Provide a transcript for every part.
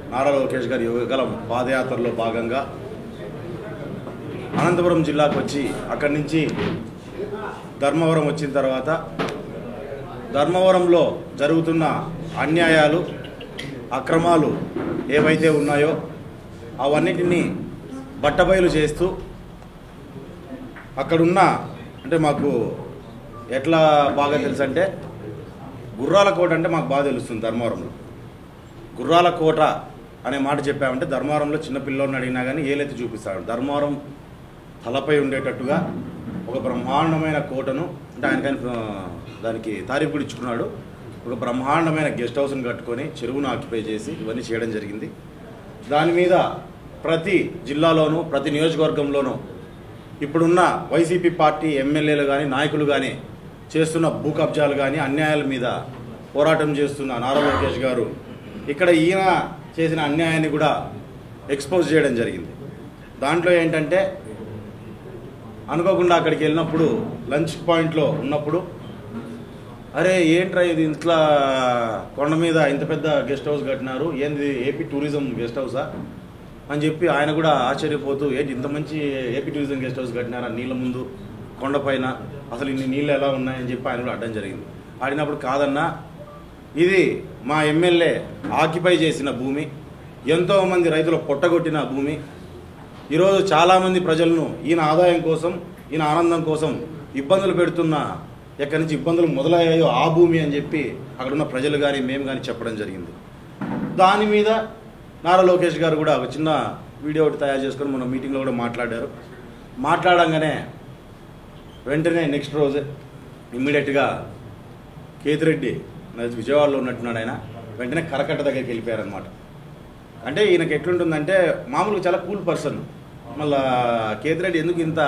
నారా లోకేష్ గారి యువగలం పాదయాత్రలో భాగంగా అనంతపురం జిల్లాకు వచ్చి అక్కడి నుంచి ధర్మవరం వచ్చిన తర్వాత ధర్మవరంలో జరుగుతున్న అన్యాయాలు అక్రమాలు ఏవైతే ఉన్నాయో అవన్నిటినీ బట్టబయలు చేస్తూ అక్కడున్న అంటే మాకు ఎట్లా బాగా తెలుసు అంటే గుర్రాల కోట అంటే మాకు బాగా తెలుస్తుంది ధర్మవరంలో గుర్రాల కోట అనే మాట చెప్పామంటే ధర్మవరంలో చిన్న పిల్లోడిని అడిగినా కానీ ఏలెత్తి చూపిస్తాడు ధర్మవరం తలపై ఉండేటట్టుగా ఒక బ్రహ్మాండమైన కోటను అంటే ఆయనకని ఆ, దానికి తారీఫ్ కూడా ఇచ్చుకున్నాడు ఒక బ్రహ్మాండమైన గెస్ట్ హౌస్ని కట్టుకొని చెరువును ఆక్యుపై చేసి ఇవన్నీ చేయడం జరిగింది దాని మీద ప్రతి జిల్లాలోనూ ప్రతి నియోజకవర్గంలోనూ ఇప్పుడున్న వైసీపీ పార్టీ ఎమ్మెల్యేలు కానీ నాయకులు కానీ చేస్తున్న భూ కబ్జాలు కానీ అన్యాయాల మీద పోరాటం చేస్తున్న నారా లోకేష్ గారు ఇక్కడ ఈయన చేసిన అన్యాయాన్ని కూడా ఎక్స్పోజ్ చేయడం జరిగింది దాంట్లో ఏంటంటే అనుకోకుండా అక్కడికి వెళ్ళినప్పుడు లంచ్ పాయింట్లో ఉన్నప్పుడు అరే ఏంట్రా ఇది ఇంట్లో కొండ మీద ఇంత పెద్ద గెస్ట్ హౌస్ కట్టినారు ఏంది ఏపీ టూరిజం గెస్ట్ హౌసా అని చెప్పి ఆయన కూడా ఆశ్చర్యపోతూ ఏంటి ఇంత మంచి ఏపీ టూరిజం గెస్ట్ హౌస్ కట్టినారా నీళ్ళ ముందు కొండపైన అసలు ఇన్ని నీళ్ళు ఎలా ఉన్నాయని చెప్పి ఆయన కూడా అడ్డం జరిగింది ఆడినప్పుడు కాదన్నా ఇది మా ఎమ్మెల్యే ఆక్యుపై చేసిన భూమి ఎంతో మంది రైతులు పొట్టగొట్టిన భూమి ఈరోజు చాలామంది ప్రజలను ఈయన ఆదాయం కోసం ఈయన ఆనందం కోసం ఇబ్బందులు పెడుతున్న ఎక్కడి నుంచి ఇబ్బందులు మొదలయ్యాయో ఆ భూమి అని చెప్పి అక్కడ ఉన్న ప్రజలు కానీ మేము కానీ చెప్పడం జరిగింది దాని మీద నారా లోకేష్ గారు కూడా ఒక చిన్న వీడియో ఒకటి తయారు చేసుకొని మన మీటింగ్లో కూడా మాట్లాడారు మాట్లాడంగానే వెంటనే నెక్స్ట్ రోజే ఇమ్మీడియట్గా కేతిరెడ్డి నాకు విజయవాడలో ఉన్నట్టున్నాడు ఆయన వెంటనే కరకట్ట దగ్గరికి వెళ్ళిపోయారనమాట అంటే ఈయనకి ఎట్లుంటుందంటే మామూలుగా చాలా కూల్ పర్సన్ మళ్ళా కేతిరెడ్డి ఎందుకు ఇంత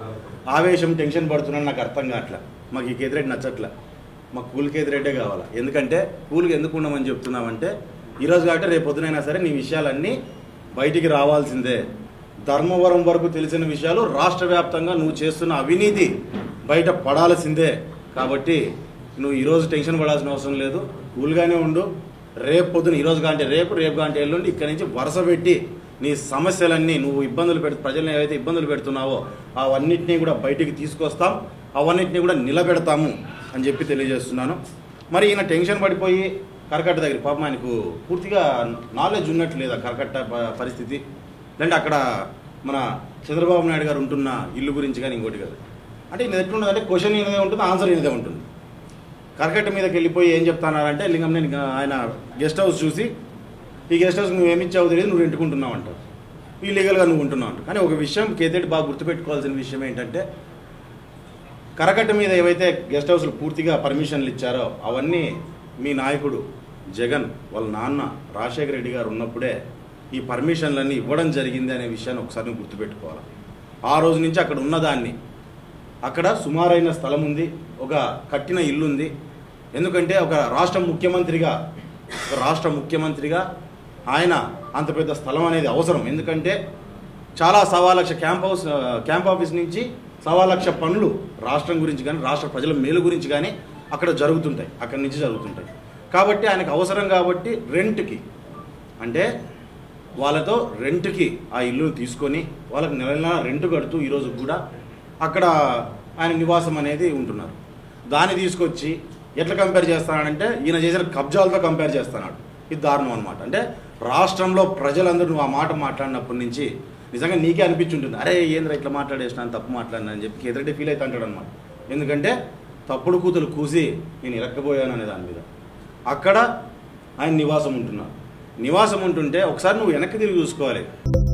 ఆవేశం టెన్షన్ పడుతున్నాడు నాకు అర్థం కావట్లే మాకు ఈ కేతిరెడ్డి నచ్చట్లే మాకు కూల్ కేతిరెడ్డే కావాలా ఎందుకంటే కూల్గా ఎందుకు ఉండమని చెప్తున్నామంటే ఈరోజు కాబట్టి రేపు పొద్దునైనా సరే నీ విషయాలన్నీ బయటికి రావాల్సిందే ధర్మవరం వరకు తెలిసిన విషయాలు రాష్ట్ర వ్యాప్తంగా నువ్వు చేస్తున్న అవినీతి బయట పడాల్సిందే కాబట్టి నువ్వు ఈరోజు టెన్షన్ పడాల్సిన అవసరం లేదు కూల్గానే ఉండు రేపు పొద్దున ఈరోజు కాంటే రేపు రేపు కాంటే ఎల్లుండి ఇక్కడి నుంచి వరుస పెట్టి నీ సమస్యలన్నీ నువ్వు ఇబ్బందులు పెడు ప్రజల్ని ఏవైతే ఇబ్బందులు పెడుతున్నావో అవన్నిటినీ కూడా బయటికి తీసుకొస్తాం అవన్నిటినీ కూడా నిలబెడతాము అని చెప్పి తెలియజేస్తున్నాను మరి ఈయన టెన్షన్ పడిపోయి కరకట్ట దగ్గర పాపం ఆయనకు పూర్తిగా నాలెడ్జ్ ఉన్నట్టు లేదా కరకట్ట ప- పరిస్థితి లేదంటే అక్కడ మన చంద్రబాబు నాయుడు గారు ఉంటున్న ఇల్లు గురించి కానీ ఇంకోటి కాదు అంటే ఇది ఎట్లుంటుంది అంటే క్వశ్చన్ ఈయనదే ఉంటుంది ఆన్సర్ ఈయనదే ఉంటుంది కరకట్ట మీదకి వెళ్ళిపోయి ఏం చెప్తానారంటే లింగం నేను ఆయన గెస్ట్ హౌస్ చూసి ఈ గెస్ట్ హౌస్ నువ్వు ఏమిచ్చావు తెలియదు నువ్వు రెంటుకుంటున్నావు అంటావు ఇల్లీగల్గా నువ్వు ఉంటున్నావు అంటావు కానీ ఒక విషయం కేతేటి బాగా గుర్తుపెట్టుకోవాల్సిన విషయం ఏంటంటే కరకట్ట మీద ఏవైతే గెస్ట్ హౌస్లు పూర్తిగా పర్మిషన్లు ఇచ్చారో అవన్నీ మీ నాయకుడు జగన్ వాళ్ళ నాన్న రాజశేఖర రెడ్డి గారు ఉన్నప్పుడే ఈ పర్మిషన్లన్నీ ఇవ్వడం జరిగింది అనే విషయాన్ని ఒకసారి నువ్వు గుర్తుపెట్టుకోవాలి ఆ రోజు నుంచి అక్కడ ఉన్నదాన్ని అక్కడ సుమారైన స్థలం ఉంది ఒక కట్టిన ఇల్లు ఉంది ఎందుకంటే ఒక రాష్ట్ర ముఖ్యమంత్రిగా ఒక రాష్ట్ర ముఖ్యమంత్రిగా ఆయన అంత పెద్ద స్థలం అనేది అవసరం ఎందుకంటే చాలా సవా లక్ష క్యాంప్ హౌస్ ఆ, క్యాంప్ ఆఫీస్ నుంచి సవా లక్ష పనులు రాష్ట్రం గురించి కానీ రాష్ట్ర ప్రజల మేలు గురించి కానీ అక్కడ జరుగుతుంటాయి అక్కడి నుంచి జరుగుతుంటాయి కాబట్టి ఆయనకు అవసరం కాబట్టి రెంట్కి అంటే వాళ్ళతో రెంట్కి ఆ ఇల్లు తీసుకొని వాళ్ళకి నెల నెల రెంట్ కడుతూ ఈరోజు కూడా అక్కడ ఆయన నివాసం అనేది ఉంటున్నారు దాన్ని తీసుకొచ్చి ఎట్లా కంపేర్ చేస్తానంటే ఈయన చేసిన కబ్జాలతో కంపేర్ చేస్తున్నాడు ఇది దారుణం అనమాట అంటే రాష్ట్రంలో ప్రజలందరూ నువ్వు ఆ మాట మాట్లాడినప్పటి నుంచి నిజంగా నీకే అనిపించుంటుంది అరే ఏంద్ర ఇట్లా మాట్లాడేసిన తప్పు మాట్లాడినా అని చెప్పి ఎదురంటే ఫీల్ అవుతా అంటాడు అనమాట ఎందుకంటే తప్పుడు కూతులు కూసి నేను ఇరక్కపోయాను అనే దాని మీద అక్కడ ఆయన నివాసం ఉంటున్నాడు నివాసం ఉంటుంటే ఒకసారి నువ్వు వెనక్కి తిరిగి చూసుకోవాలి